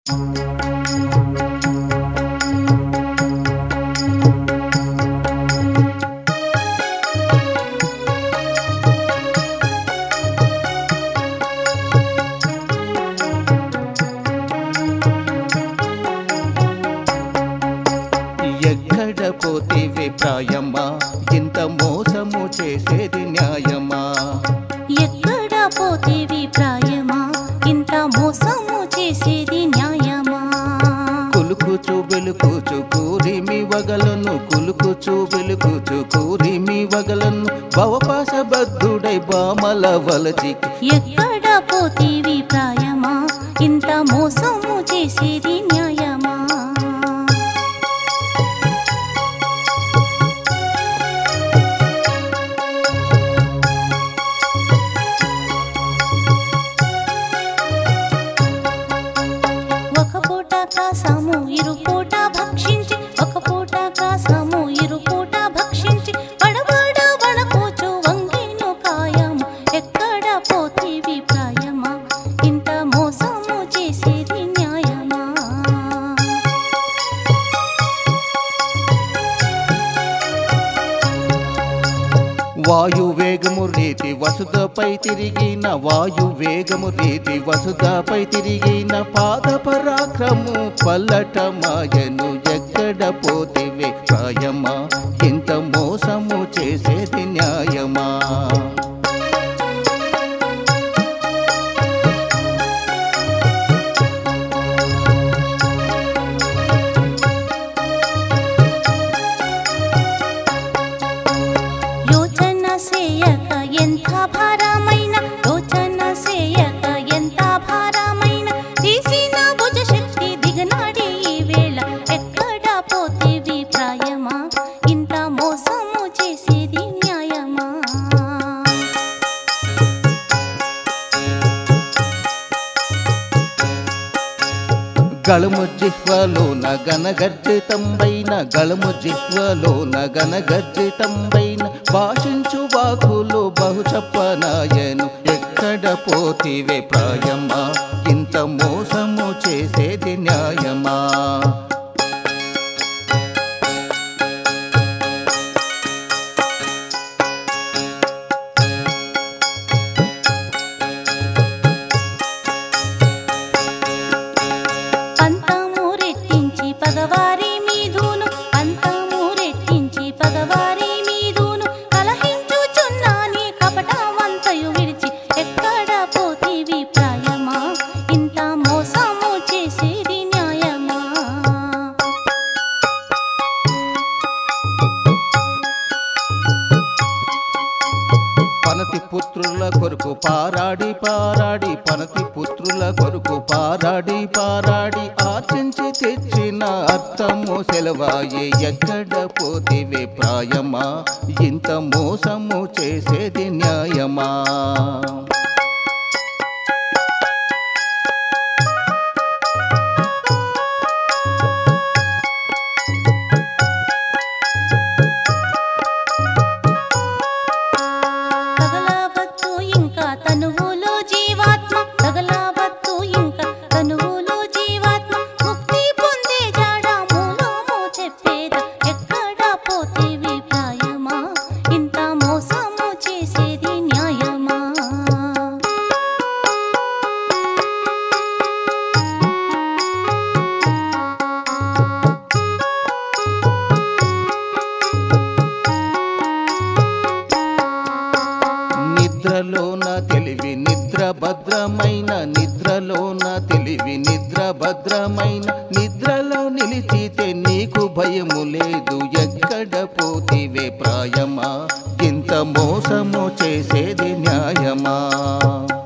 ఎక్కడ పోతేవే ప్రాయమా ఇంత మోసము చేసేది న్యాయమా ఎక్కడ పోతేవి ప్రాయమా ఇంత మోసము చేసేది న్యాయమా కులుకుచు వెలుకుచు కూరిమి వగలను కులుకుచు వెలుకుచు కూరిమి వగలను భవపాస బద్ధుడై బామల వలచికి ఎక్కడ పోతేవి ప్రాయమా ఇంత మోసము చేసేది న్యాయమా ఒక పూట కాసము ఇరు పూట భక్షించి ఒక పూట కాసము ఇరు పూట భక్షించి పడబడ వడపోచు వంగిను కాయము ఎక్కడ పోతేవి ప్రాయమా ఇంత మోసము చేసేది న్యాయమా వాయు వేగము రీతి వసుధపై తిరిగిన వాయు వేగము రీతి వసుధపై తిరిగిన పాద పరాక్రము పల్లట మాయను ఎక్కడ పోతివే ప్రాయమా ఇంత మోసము చేసేది న్యాయమా యోచన సేయక ఎంత భారమైన యోచన సేయక ఎంత భారమైన తీసిన భుజ శక్తి దిగనాడే ఈ వేళ ఎక్కడ పోతేవి ప్రాయమా ఇంత మోసము చేసేది న్యాయమా గళము జిహ్వలోన గనగర్జితంబైన గళము జిహ్వలోన గనగర్జితంబైన భాషించు వాకులు బహు చెప్పనాయను ఎక్కడ పోతివే ప్రాయమా ఇంత మోసము చేసేది న్యాయమా పంతము రెట్టించి పగవారి మీదును పంతము రెట్టించి పగవారి మీదును కలహించుచున్నాని కపటమంతయు విడిచి ఎక్కడ పోతీవి ప్రాయమా ఇంత మోసము చేసేది న్యాయమా పనతి పుత్రుల కొరకు పారాడి పారాడి పనతి పుత్రుల కొరకు పారాడి పారాడి ఆర్చించి తెచ్చిన అర్థము సెలవాయే ఎక్కడ పోతివే ప్రాయమా ఇంత మోసము చేసేది న్యాయమా తగలవద్దు ఇంకా తనువులో జీవాత్మ తగలవద్దు ఇంకా తనువులో జీవాత్మ ముక్తి పొందే జాడ మూలము చెప్పేద ఎక్కడ పోతేవి ప్రాయమా ఇంత మోసము చేసేది న్యాయమా నిద్రలోన తెలివి నిద్ర భద్రమైన నిద్రలోన తెలివి నిద్ర భద్రమైన నిద్రలో నిలిచితే నీకు భయము లేదు ఎక్కడ పోతివే ప్రాయమా ఇంత మోసము చేసేది న్యాయమా